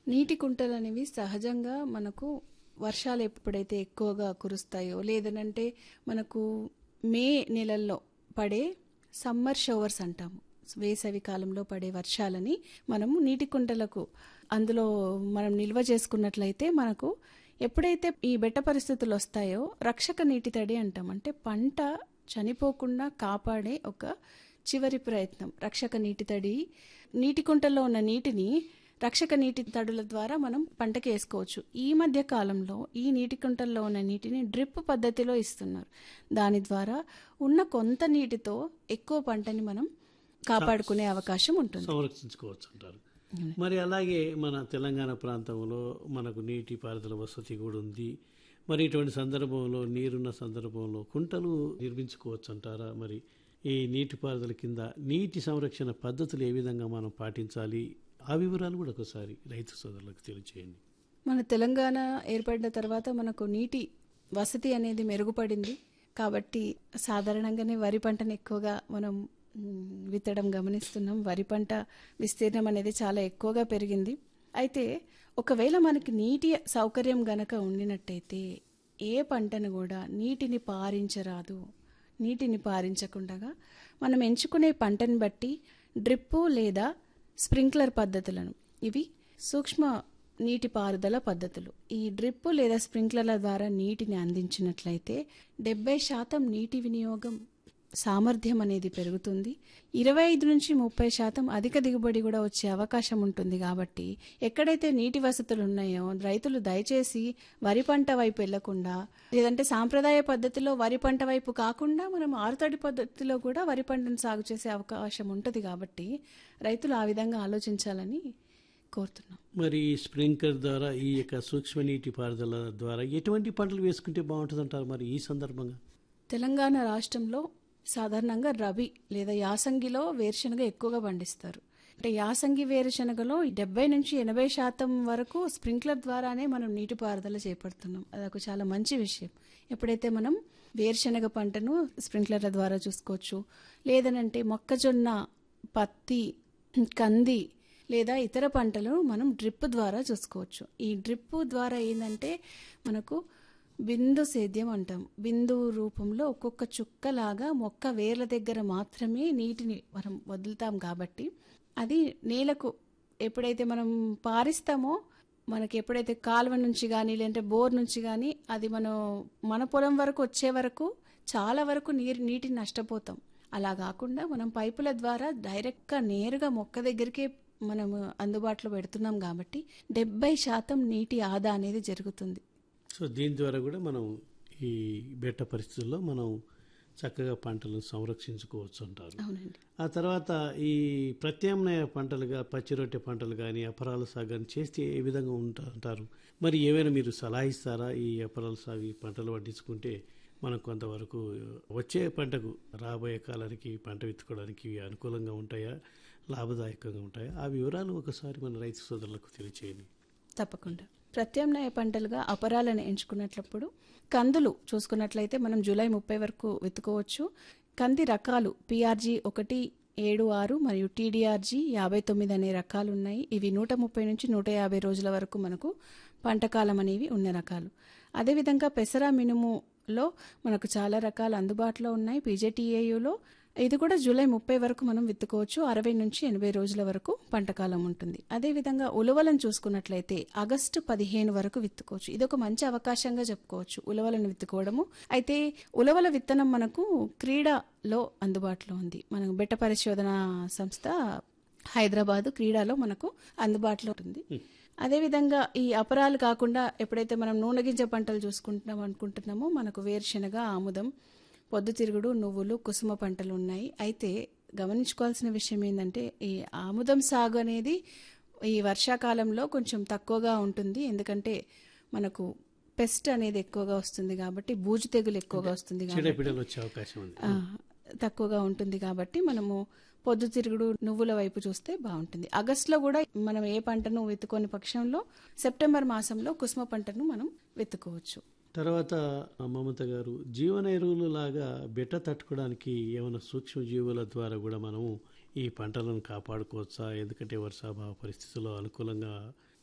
నీటి కుంటలు అనేవి సహజంగా మనకు వర్షాలు ఎప్పుడైతే ఎక్కువగా కురుస్తాయో లేదనంటే మనకు మే నెలల్లో పడే సమ్మర్ షవర్స్ అంటాము వేసవి కాలంలో పడే వర్షాలని మనము నీటి కుంటలకు అందులో మనం నిల్వ చేసుకున్నట్లయితే మనకు ఎప్పుడైతే ఈ బెట్ట పరిస్థితులు వస్తాయో రక్షక నీటి తడి అంటాం అంటే పంట చనిపోకుండా కాపాడే ఒక చివరి ప్రయత్నం రక్షక నీటి తడి నీటి కుంటల్లో ఉన్న నీటిని రక్షక నీటి తడుల ద్వారా మనం పంటకి వేసుకోవచ్చు ఈ మధ్య కాలంలో ఈ నీటి కుంటల్లో ఉన్న నీటిని డ్రిప్ పద్ధతిలో ఇస్తున్నారు దాని ద్వారా ఉన్న కొంత నీటితో ఎక్కువ పంటని మనం కాపాడుకునే అవకాశం ఉంటుంది సంరక్షించుకోవచ్చు అంటారు మరి అలాగే మన తెలంగాణ ప్రాంతంలో మనకు నీటి పారుదల వసతి కూడా ఉంది మరి ఇటువంటి సందర్భంలో నీరున్న సందర్భంలో కుంటలు నిర్మించుకోవచ్చు అంటారా మరి ఈ నీటిపారుదల కింద నీటి సంరక్షణ పద్ధతులు ఏ విధంగా మనం పాటించాలి ఆ వివరాలు కూడా ఒకసారి రైతు సోదరులకు తెలియచేయండి మన తెలంగాణ ఏర్పడిన తర్వాత మనకు నీటి వసతి అనేది మెరుగుపడింది కాబట్టి సాధారణంగానే వరి పంటను ఎక్కువగా మనం మ్, విత్తడం గమనిస్తున్నాం వరి పంట విస్తీర్ణం అనేది చాలా ఎక్కువగా పెరిగింది అయితే ఒకవేళ మనకి నీటి సౌకర్యం గనక ఉండినట్టయితే ఏ పంటను కూడా నీటిని పారించరాదు నీటిని పారించకుండా మనం ఎంచుకునే పంటను బట్టి డ్రిప్పు లేదా స్ప్రింక్లర్ పద్ధతులను ఇవి సూక్ష్మ నీటి పారుదల పద్ధతులు ఈ డ్రిప్ లేదా స్ప్రింక్లర్ల ద్వారా నీటిని అందించినట్లయితే డెబ్బై శాతం నీటి వినియోగం సామర్థ్యం అనేది పెరుగుతుంది ఇరవై ఐదు నుంచి ముప్పై శాతం అధిక దిగుబడి కూడా వచ్చే అవకాశం ఉంటుంది కాబట్టి ఎక్కడైతే నీటి వసతులు ఉన్నాయో రైతులు దయచేసి వరి పంట వైపు వెళ్లకుండా లేదంటే సాంప్రదాయ పద్ధతిలో వరి పంట వైపు కాకుండా మనం ఆరుతడి పద్ధతిలో కూడా వరి పంటను సాగు చేసే అవకాశం ఉంటుంది కాబట్టి రైతులు ఆ విధంగా ఆలోచించాలని కోరుతున్నాం మరి ఈ స్ప్రింక్లర్ ద్వారా ఈ యొక్క సూక్ష్మ నీటి పారుదల ద్వారా ఎటువంటి పంటలు వేసుకుంటే బాగుంటుంది అంటారు మరి ఈ సందర్భంగా తెలంగాణ రాష్ట్రంలో సాధారణంగా రబీ లేదా యాసంగిలో వేరుశనగ ఎక్కువగా పండిస్తారు అంటే యాసంగి వేరుశనగలో డెబ్బై నుంచి ఎనభై శాతం వరకు స్ప్రింక్లర్ ద్వారానే మనం నీటిపారుదల చేపడుతున్నాం అదొక చాలా మంచి విషయం ఎప్పుడైతే మనం వేరుశనగ పంటను స్ప్రింక్లర్ల ద్వారా చూసుకోవచ్చు లేదనంటే మొక్కజొన్న పత్తి కంది లేదా ఇతర పంటలు మనం డ్రిప్ ద్వారా చూసుకోవచ్చు ఈ డ్రిప్ ద్వారా ఏంటంటే మనకు బిందు సేద్యం అంటాం బిందు రూపంలో ఒక్కొక్క చుక్కలాగా మొక్క వేర్ల దగ్గర మాత్రమే నీటిని మనం వదులుతాం కాబట్టి అది నేలకు ఎప్పుడైతే మనం పారిస్తామో మనకి ఎప్పుడైతే కాలువ నుంచి కానీ లేదంటే బోర్ నుంచి కానీ అది మనం మన పొలం వరకు వచ్చే వరకు చాలా వరకు నీరు నీటిని నష్టపోతాం అలా కాకుండా మనం పైపుల ద్వారా డైరెక్ట్గా నేరుగా మొక్క దగ్గరికే మనం అందుబాటులో పెడుతున్నాం కాబట్టి డెబ్బై శాతం నీటి ఆదా అనేది జరుగుతుంది సో దీని ద్వారా కూడా మనం ఈ బెట్ట పరిస్థితుల్లో మనం చక్కగా పంటలను సంరక్షించుకోవచ్చు అంటారు అవునండి ఆ తర్వాత ఈ ప్రత్యామ్నాయ పంటలుగా పచ్చి రొట్టె పంటలు కానీ అపరాల సాగు కానీ చేస్తే ఏ విధంగా ఉంటా అంటారు మరి ఏమైనా మీరు సలహా ఇస్తారా ఈ అపరాల సాగు ఈ పంటలు పండించుకుంటే మనం కొంతవరకు వచ్చే పంటకు రాబోయే కాలానికి పంట విత్తుకోవడానికి ఇవి అనుకూలంగా ఉంటాయా లాభదాయకంగా ఉంటాయా ఆ వివరాలు ఒకసారి మన రైతు సోదరులకు తెలియచేయండి తప్పకుండా ప్రత్యామ్నాయ పంటలుగా అపరాలను ఎంచుకున్నట్లప్పుడు కందులు చూసుకున్నట్లయితే మనం జూలై ముప్పై వరకు విత్తుకోవచ్చు కంది రకాలు పిఆర్జీ ఒకటి ఏడు ఆరు మరియు టీడీఆర్జీ యాభై తొమ్మిది అనే రకాలు ఉన్నాయి ఇవి నూట ముప్పై నుంచి నూట యాభై రోజుల వరకు మనకు పంటకాలం అనేవి ఉన్న రకాలు అదేవిధంగా పెసరా మినుములో మనకు చాలా రకాలు అందుబాటులో ఉన్నాయి పీజేటీఏయులో ఇది కూడా జూలై ముప్పై వరకు మనం విత్తుకోవచ్చు అరవై నుంచి ఎనభై రోజుల వరకు పంటకాలం ఉంటుంది అదేవిధంగా ఉలవలను చూసుకున్నట్లయితే ఆగస్టు పదిహేను వరకు విత్తుకోవచ్చు ఇది ఒక మంచి అవకాశంగా చెప్పుకోవచ్చు ఉలవలను విత్తుకోవడము అయితే ఉలవల విత్తనం మనకు క్రీడలో అందుబాటులో ఉంది మనకు బెట్ట పరిశోధన సంస్థ హైదరాబాద్ క్రీడాలో మనకు అందుబాటులో ఉంటుంది అదేవిధంగా ఈ అపరాలు కాకుండా ఎప్పుడైతే మనం నూనె గింజ పంటలు చూసుకుంటున్నాం అనుకుంటున్నామో మనకు వేరుశెనగ ఆముదం పొద్దుతిరుగుడు నువ్వులు కుసుమ పంటలు ఉన్నాయి అయితే గమనించుకోవాల్సిన విషయం ఏంటంటే ఈ ఆముదం సాగు అనేది ఈ వర్షాకాలంలో కొంచెం తక్కువగా ఉంటుంది ఎందుకంటే మనకు పెస్ట్ అనేది ఎక్కువగా వస్తుంది కాబట్టి బూజు తెగులు ఎక్కువగా వస్తుంది కాబట్టి చీడపీడలు వచ్చే అవకాశం ఉంది ఆ, తక్కువగా ఉంటుంది కాబట్టి మనము పొద్దుతిరుగుడు నువ్వుల వైపు చూస్తే బాగుంటుంది ఆగస్టులో కూడా మనం ఏ పంటను విత్తుకోని పక్షంలో సెప్టెంబర్ మాసంలో కుసుమ పంటను మనం విత్తుకోవచ్చు తర్వాత ఆ, మమత గారు జీవన ఎరువులు లాగా బెట్ట తట్టుకోవడానికి ఏమైనా సూక్ష్మ జీవుల ద్వారా కూడా మనము ఈ పంటలను కాపాడుకోవచ్చా ఎందుకంటే వర్షాభావ పరిస్థితుల్లో అనుకూలంగా